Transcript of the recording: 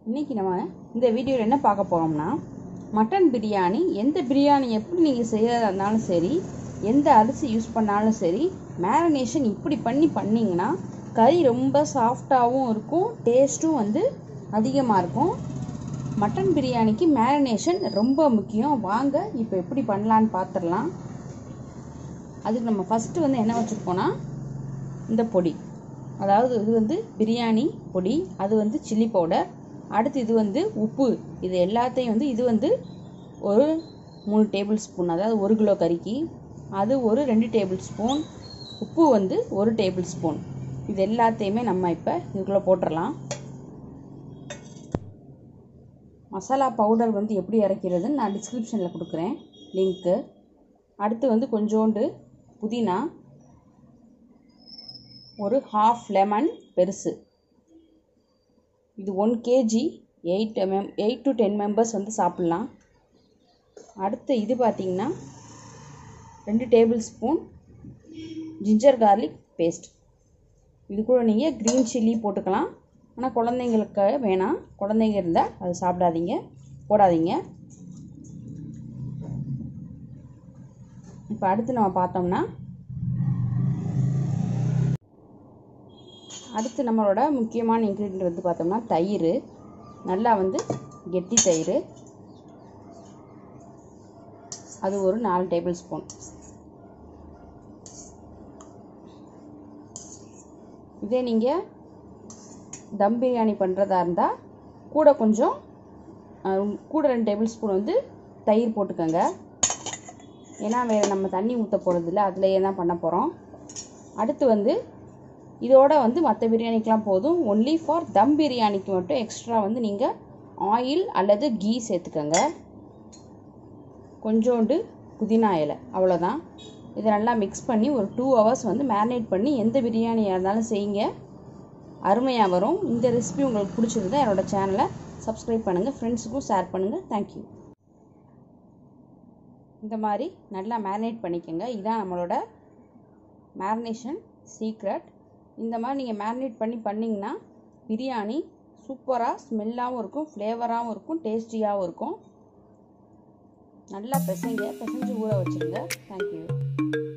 இன்றைக்கி நம்ம இந்த வீடியோவில் என்ன பார்க்க போகிறோம்னா மட்டன் பிரியாணி எந்த பிரியாணி எப்படி நீங்கள் செய்யறதா இருந்தாலும் சரி எந்த அரிசி யூஸ் பண்ணாலும் சரி மேரினேஷன் இப்படி பண்ணி பண்ணிங்கன்னா கறி ரொம்ப சாஃப்டாகவும் இருக்கும் டேஸ்ட்டும் வந்து அதிகமாக இருக்கும் மட்டன் பிரியாணிக்கு மேரினேஷன் ரொம்ப முக்கியம் வாங்க இப்போ எப்படி பண்ணலான்னு பார்த்துடலாம் அதுக்கு நம்ம ஃபஸ்ட்டு வந்து என்ன வச்சுருக்கோன்னா இந்த பொடி அதாவது இது வந்து பிரியாணி பொடி அது வந்து சில்லி பவுடர் அடுத்து இது வந்து உப்பு இது எல்லாத்தையும் வந்து இது வந்து ஒரு மூணு டேபிள் ஸ்பூன் அதாவது ஒரு கிலோ கறிக்கு அது ஒரு ரெண்டு டேபிள் ஸ்பூன் உப்பு வந்து ஒரு டேபிள் ஸ்பூன் இது எல்லாத்தையுமே நம்ம இப்போ இதுக்குள்ளே போட்டுடலாம் மசாலா பவுடர் வந்து எப்படி இறக்கிறதுன்னு நான் டிஸ்கிரிப்ஷனில் கொடுக்குறேன் லிங்க்கு அடுத்து வந்து கொஞ்சோண்டு புதினா ஒரு ஹாஃப் லெமன் பெருசு இது ஒன் கேஜி எயிட் மெம் எயிட் டு டென் மெம்பர்ஸ் வந்து சாப்பிட்லாம் அடுத்து இது பார்த்திங்கன்னா ரெண்டு tablespoon ginger garlic paste இது கூட நீங்கள் க்ரீன் சில்லி போட்டுக்கலாம் ஆனால் குழந்தைங்களுக்கு வேணாம் குழந்தைங்க இருந்தால் அது சாப்பிடாதீங்க போடாதீங்க இப்போ அடுத்து நம்ம பார்த்தோம்னா அடுத்து நம்மளோட முக்கியமான இன்க்ரீடியன்ட் வந்து பார்த்தோம்னா தயிர் நல்லா வந்து கெட்டி தயிர் அது ஒரு நாலு டேபிள் ஸ்பூன் இதே நீங்கள் தம் பிரியாணி பண்ணுறதா இருந்தால் கூட கொஞ்சம் கூட ரெண்டு டேபிள் ஸ்பூன் வந்து தயிர் போட்டுக்கோங்க ஏன்னா வேறு நம்ம தண்ணி ஊற்ற போகிறதில்ல அதுலேயே தான் பண்ண போகிறோம் அடுத்து வந்து இதோட வந்து மற்ற பிரியாணிக்கெலாம் போதும் ஒன்லி ஃபார் தம் பிரியாணிக்கு மட்டும் எக்ஸ்ட்ரா வந்து நீங்கள் ஆயில் அல்லது கீ சேர்த்துக்கோங்க கொஞ்சோண்டு புதினா இலை அவ்வளோதான் இதை நல்லா மிக்ஸ் பண்ணி ஒரு டூ ஹவர்ஸ் வந்து மேரினேட் பண்ணி எந்த பிரியாணியாக இருந்தாலும் செய்யுங்க அருமையாக வரும் இந்த ரெசிபி உங்களுக்கு பிடிச்சிருந்தா என்னோடய சேனலை சப்ஸ்கிரைப் பண்ணுங்கள் ஃப்ரெண்ட்ஸுக்கும் ஷேர் பண்ணுங்கள் தேங்க்யூ இந்த மாதிரி நல்லா மேரினேட் பண்ணிக்கோங்க இதுதான் நம்மளோட மேரினேஷன் சீக்ரெட் இந்த மாதிரி நீங்கள் மேரினேட் பண்ணி பண்ணிங்கன்னா பிரியாணி சூப்பராக ஸ்மெல்லாகவும் இருக்கும் ஃப்ளேவராகவும் இருக்கும் டேஸ்டியாகவும் இருக்கும் நல்லா பிசைங்க பிசைஞ்சு ஊற வச்சுருங்க தேங்க்யூ